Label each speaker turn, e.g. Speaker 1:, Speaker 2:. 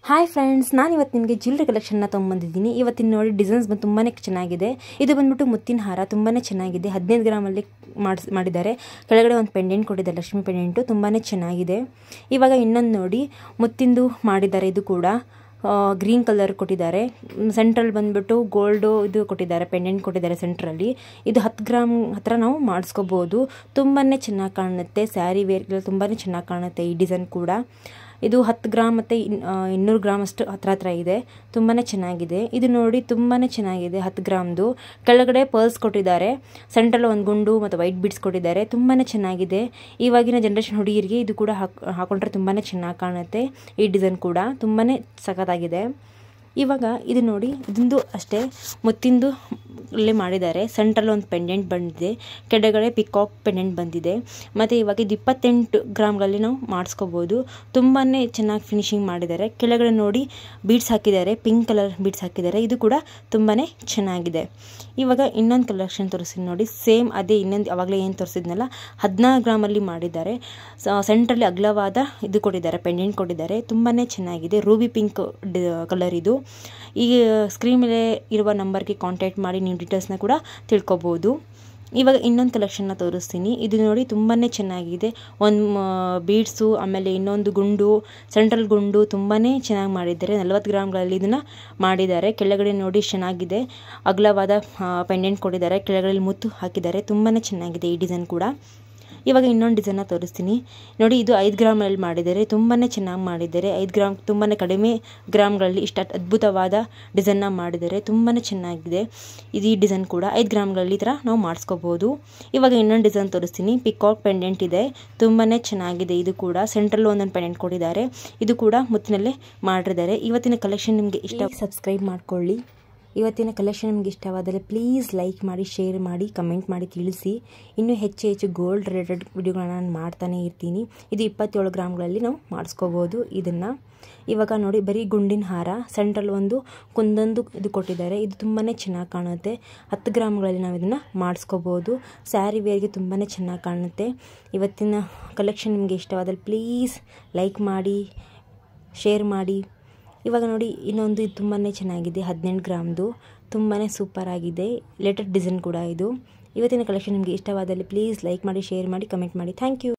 Speaker 1: hi friends ನಾನು ಇವತ್ತು ನಿಮಗೆ ಜ್ಯುವೆಲ್ರಿ ಕಲೆಕ್ಷನ್ನ ತೊಗೊಂಬಂದಿದ್ದೀನಿ ಇವತ್ತಿನ ನೋಡಿ ಡಿಸೈನ್ಸ್ ಬಂದು ತುಂಬಾ ಚೆನ್ನಾಗಿದೆ ಇದು ಬಂದ್ಬಿಟ್ಟು ಮುತ್ತಿನ ಹಾರ ತುಂಬಾ ಚೆನ್ನಾಗಿದೆ ಹದಿನೈದು ಗ್ರಾಮಲ್ಲಿ ಮಾಡಿಸ್ ಮಾಡಿದ್ದಾರೆ ಕೆಳಗಡೆ ಒಂದು ಪೆಂಡೆಂಟ್ ಕೊಟ್ಟಿದ್ದಾರೆ ಲಕ್ಷ್ಮಿ ಪೆಂಡೆಂಟು ತುಂಬಾ ಚೆನ್ನಾಗಿದೆ ಇವಾಗ ಇನ್ನೊಂದು ನೋಡಿ ಮುತ್ತಿಂದು ಮಾಡಿದ್ದಾರೆ ಇದು ಕೂಡ ಗ್ರೀನ್ ಕಲರ್ ಕೊಟ್ಟಿದ್ದಾರೆ ಸೆಂಟ್ರಲ್ ಬಂದ್ಬಿಟ್ಟು ಗೋಲ್ಡು ಇದು ಕೊಟ್ಟಿದ್ದಾರೆ ಪೆಂಡೆಂಟ್ ಕೊಟ್ಟಿದ್ದಾರೆ ಸೆಂಟ್ರಲ್ಲಿ ಇದು ಹತ್ತು ಗ್ರಾಮ್ ಹತ್ರ ನಾವು ಮಾಡಿಸ್ಕೋಬೋದು ತುಂಬಾ ಚೆನ್ನಾಗಿ ಕಾಣುತ್ತೆ ಸ್ಯಾರಿ ವೇರ್ಗೆಲ್ಲ ತುಂಬಾ ಚೆನ್ನಾಗಿ ಕಾಣುತ್ತೆ ಈ ಡಿಸೈನ್ ಕೂಡ ಇದು ಹತ್ತು ಗ್ರಾಮ್ ಮತ್ತು ಇನ್ನೂರು ಗ್ರಾಮ್ ಅಷ್ಟು ಹತ್ರ ಹತ್ರ ಇದೆ ತುಂಬಾ ಚೆನ್ನಾಗಿದೆ ಇದು ನೋಡಿ ತುಂಬಾ ಚೆನ್ನಾಗಿದೆ ಹತ್ತು ಗ್ರಾಮ್ದು ಕೆಳಗಡೆ ಪರ್ಲ್ಸ್ ಕೊಟ್ಟಿದ್ದಾರೆ ಸೆಂಟ್ರಲ್ಲಿ ಒಂದು ಗುಂಡು ಮತ್ತು ವೈಟ್ ಬಿಡ್ಸ್ ಕೊಟ್ಟಿದ್ದಾರೆ ತುಂಬಾ ಚೆನ್ನಾಗಿದೆ ಇವಾಗಿನ ಜನ್ರೇಷನ್ ಹುಡುಗಿರಿಗೆ ಇದು ಕೂಡ ಹಾಕ್ ಹಾಕೊಂಡ್ರೆ ತುಂಬಾ ಚೆನ್ನಾಗಿ ಕಾಣುತ್ತೆ ಈ ಡಿಸೈನ್ ಕೂಡ ತುಂಬಾ ಸಖತ್ತಾಗಿದೆ ಇವಾಗ ಇದು ನೋಡಿ ಇದೊಂದು ಅಷ್ಟೇ ಮುತ್ತಿಂದು ಅಲ್ಲೇ ಮಾಡಿದ್ದಾರೆ ಸೆಂಟ್ರಲ್ಲಿ ಒಂದು ಪೆಂಡೆಂಟ್ ಬಂದಿದೆ ಕೆಳಗಡೆ ಪಿಕಾಕ್ ಪೆಂಡೆಂಟ್ ಬಂದಿದೆ ಮತ್ತು ಇವಾಗ ಇದು ಇಪ್ಪತ್ತೆಂಟು ಗ್ರಾಮ್ಗಳಲ್ಲಿ ನಾವು ಮಾಡಿಸ್ಕೋಬೋದು ತುಂಬಾ ಚೆನ್ನಾಗಿ ಫಿನಿಶಿಂಗ್ ಮಾಡಿದ್ದಾರೆ ಕೆಳಗಡೆ ನೋಡಿ ಬೀಡ್ಸ್ ಹಾಕಿದ್ದಾರೆ ಪಿಂಕ್ ಕಲರ್ ಬೀಡ್ಸ್ ಹಾಕಿದ್ದಾರೆ ಇದು ಕೂಡ ತುಂಬಾ ಚೆನ್ನಾಗಿದೆ ಇವಾಗ ಇನ್ನೊಂದು ಕಲೆಕ್ಷನ್ ತೋರಿಸ್ತೀನಿ ನೋಡಿ ಸೇಮ್ ಅದೇ ಇನ್ನೊಂದು ಅವಾಗಲೇ ಏನು ತೋರಿಸಿದ್ನಲ್ಲ ಹದಿನಾರು ಗ್ರಾಮಲ್ಲಿ ಮಾಡಿದ್ದಾರೆ ಸೆಂಟ್ರಲ್ಲಿ ಅಗಲವಾದ ಇದು ಕೊಟ್ಟಿದ್ದಾರೆ ಪೆಂಡೆಂಟ್ ಕೊಟ್ಟಿದ್ದಾರೆ ತುಂಬಾ ಚೆನ್ನಾಗಿದೆ ರೂಬಿ ಪಿಂಕ್ ಕಲರ್ ಇದು ಈ ಸ್ಕ್ರೀನ್ ಮೇಲೆ ಇರುವ ನಂಬರ್ಗೆ ಕಾಂಟ್ಯಾಕ್ಟ್ ಮಾಡಿ ನೀವು ಡೀಟೇಲ್ಸ್ನ ಕೂಡ ತಿಳ್ಕೊಬೋದು ಇವಾಗ ಇನ್ನೊಂದು ಕಲೆಕ್ಷನ್ನ ತೋರಿಸ್ತೀನಿ ಇದು ನೋಡಿ ತುಂಬಾ ಚೆನ್ನಾಗಿದೆ ಒಂದು ಬೀಡ್ಸು ಆಮೇಲೆ ಇನ್ನೊಂದು ಗುಂಡು ಸೆಂಟ್ರಲ್ ಗುಂಡು ತುಂಬಾ ಚೆನ್ನಾಗಿ ಮಾಡಿದ್ದಾರೆ ನಲ್ವತ್ತು ಗ್ರಾಮ್ಗಳಲ್ಲಿ ಇದನ್ನು ಮಾಡಿದ್ದಾರೆ ಕೆಳಗಡೆ ನೋಡಿ ಚೆನ್ನಾಗಿದೆ ಅಗಲವಾದ ಪೆಂಡೆಂಟ್ ಕೊಟ್ಟಿದ್ದಾರೆ ಕೆಳಗಡೆ ಮುತ್ತು ಹಾಕಿದ್ದಾರೆ ತುಂಬಾ ಚೆನ್ನಾಗಿದೆ ಈ ಡಿಸೈನ್ ಕೂಡ ಇವಾಗ ಇನ್ನೊಂದು ಡಿಸೈನ್ನ ತೋರಿಸ್ತೀನಿ ನೋಡಿ ಇದು ಐದು ಗ್ರಾಮಲ್ಲಿ ಮಾಡಿದ್ದಾರೆ ತುಂಬಾ ಚೆನ್ನಾಗಿ ಮಾಡಿದ್ದಾರೆ ಐದು ಗ್ರಾಮ್ ತುಂಬಾ ಕಡಿಮೆ ಗ್ರಾಮ್ಗಳಲ್ಲಿ ಇಷ್ಟು ಅದ್ಭುತವಾದ ಡಿಸೈನ್ನ ಮಾಡಿದ್ದಾರೆ ತುಂಬಾ ಚೆನ್ನಾಗಿದೆ ಇದು ಈ ಡಿಸೈನ್ ಕೂಡ ಐದು ಗ್ರಾಮ್ಗಳಲ್ಲಿ ಈ ಥರ ನಾವು ಮಾಡಿಸ್ಕೋಬೋದು ಇವಾಗ ಇನ್ನೊಂದು ಡಿಸೈನ್ ತೋರಿಸ್ತೀನಿ ಪಿಕಾಕ್ ಪೆಂಡೆಂಟ್ ಇದೆ ತುಂಬಾ ಚೆನ್ನಾಗಿದೆ ಇದು ಕೂಡ ಸೆಂಟ್ರಲ್ ಒಂದೊಂದು ಪೆಂಡೆಂಟ್ ಕೊಟ್ಟಿದ್ದಾರೆ ಇದು ಕೂಡ ಮುತ್ತಿನಲ್ಲೇ ಮಾಡಿದ್ದಾರೆ ಇವತ್ತಿನ ಕಲೆಕ್ಷನ್ ನಿಮಗೆ ಇಷ್ಟ ಸಬ್ಸ್ಕ್ರೈಬ್ ಮಾಡ್ಕೊಳ್ಳಿ ಇವತ್ತಿನ ಕಲೆಕ್ಷನ್ ನಿಮಗೆ ಇಷ್ಟವಾದರೆ ಪ್ಲೀಸ್ ಲೈಕ್ ಮಾಡಿ ಶೇರ್ ಮಾಡಿ ಕಮೆಂಟ್ ಮಾಡಿ ತಿಳಿಸಿ ಇನ್ನೂ ಹೆಚ್ಚು ಹೆಚ್ಚು ಗೋಲ್ಡ್ ರಿಲೇಟೆಡ್ ವಿಡಿಯೋಗಳನ್ನ ನಾನು ಮಾಡ್ತಾನೆ ಇರ್ತೀನಿ ಇದು ಇಪ್ಪತ್ತೇಳು ಗ್ರಾಮ್ಗಳಲ್ಲಿ ನಾವು ಮಾಡಿಸ್ಕೋಬೋದು ಇದನ್ನು ಇವಾಗ ನೋಡಿ ಬರೀ ಗುಂಡಿನ ಹಾರ ಸೆಂಟ್ರಲ್ ಒಂದು ಕುಂದೊಂದು ಇದು ಕೊಟ್ಟಿದ್ದಾರೆ ಇದು ತುಂಬಾ ಚೆನ್ನಾಗಿ ಕಾಣುತ್ತೆ ಹತ್ತು ಗ್ರಾಮ್ಗಳಲ್ಲಿ ನಾವು ಇದನ್ನು ಮಾಡಿಸ್ಕೋಬೋದು ಸ್ಯಾರಿ ವೇರ್ಗೆ ತುಂಬಾ ಚೆನ್ನಾಗಿ ಕಾಣುತ್ತೆ ಇವತ್ತಿನ ಕಲೆಕ್ಷನ್ ನಿಮಗೆ ಇಷ್ಟವಾದರೆ ಪ್ಲೀಸ್ ಲೈಕ್ ಮಾಡಿ ಶೇರ್ ಮಾಡಿ ಇವಾಗ ನೋಡಿ ಇನ್ನೊಂದು ಇದು ತುಂಬಾ ಚೆನ್ನಾಗಿದೆ ಹದಿನೆಂಟು ಗ್ರಾಮ್ದು ತುಂಬಾ ಸೂಪರ್ ಆಗಿದೆ ಲೇಟೆಸ್ಟ್ ಡಿಸೈನ್ ಕೂಡ ಇದು ಇವತ್ತಿನ ಕಲೆಕ್ಷನ್ ನಿಮಗೆ ಇಷ್ಟವಾದಲ್ಲಿ ಪ್ಲೀಸ್ ಲೈಕ್ ಮಾಡಿ ಶೇರ್ ಮಾಡಿ ಕಮೆಂಟ್ ಮಾಡಿ ಥ್ಯಾಂಕ್ ಯು